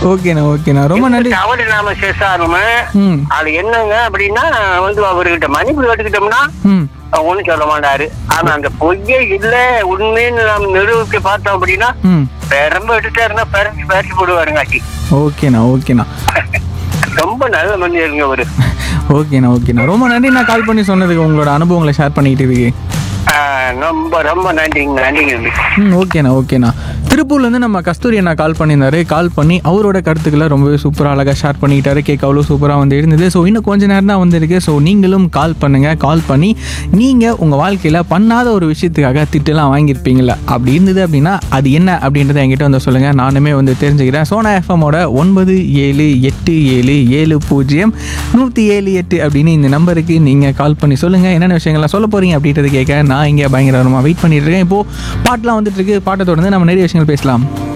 ஓகேண்ணா ஓகேண்ணா ரொம்ப நன்றி தவறு நாம சேசாருமே ம் அது என்னங்க அப்படின்னா வந்து அவர்கிட்ட மன்னிப்பு கேட்டுக்கிட்டோம்னா ம் ஒண்ணும் சொல்ல மாட்டாரு ஆனா அந்த பொய்யே இல்ல உண்மைன்னு நாம் நிரூபிக்க பார்த்தோம் அப்படின்னா ம் பெரம்ப எடுத்தாருன்னா பெரம்பி பேசி போடுவாருங்காட்டி ஓகேண்ணா ஓகேண்ணா ரொம்ப நல்ல மனிதருங்க அவரு ஓகேண்ணா ஓகேண்ணா ரொம்ப நன்றி நான் கால் பண்ணி சொன்னதுக்கு உங்களோட அனுபவங்களை ஷேர் பண்ணிக்கிட்டு இருக்கு ஆஹ் ரொம்ப ரொம்ப நன்றிங்க நன்றிங்க ம் ஓகேண்ணா ஓகேண்ணா திருப்பூர்லேருந்து நம்ம கஸ்தூரி அண்ணா கால் பண்ணியிருந்தாரு கால் பண்ணி அவரோட கருத்துக்களை ரொம்பவே சூப்பராக அழகாக ஷேர் பண்ணிக்கிட்டாரு கேட்க அவ்வளோ சூப்பராக வந்து இருந்தது ஸோ இன்னும் கொஞ்ச நேரம் தான் வந்திருக்கு ஸோ நீங்களும் கால் பண்ணுங்கள் கால் பண்ணி நீங்கள் உங்கள் வாழ்க்கையில் பண்ணாத ஒரு விஷயத்துக்காக திட்டுலாம் வாங்கியிருப்பீங்களா அப்படி இருந்தது அப்படின்னா அது என்ன அப்படின்றத என்கிட்ட வந்து சொல்லுங்கள் நானுமே வந்து தெரிஞ்சுக்கிறேன் சோனா எஃப்எம்மோட ஒன்பது ஏழு எட்டு ஏழு ஏழு பூஜ்ஜியம் நூற்றி ஏழு எட்டு அப்படின்னு இந்த நம்பருக்கு நீங்கள் கால் பண்ணி சொல்லுங்கள் என்னென்ன விஷயங்கள்லாம் சொல்ல போகிறீங்க அப்படின்றத கேட்க நான் இங்கே பயங்கரமாக வெயிட் பண்ணிட்டு இருக்கேன் இப்போது பாட்டெலாம் வந்துட்டு இருக்கு பாட்டை தொடர்ந்து நம்ம நிறைய விஷயங்கள் பேசலாம்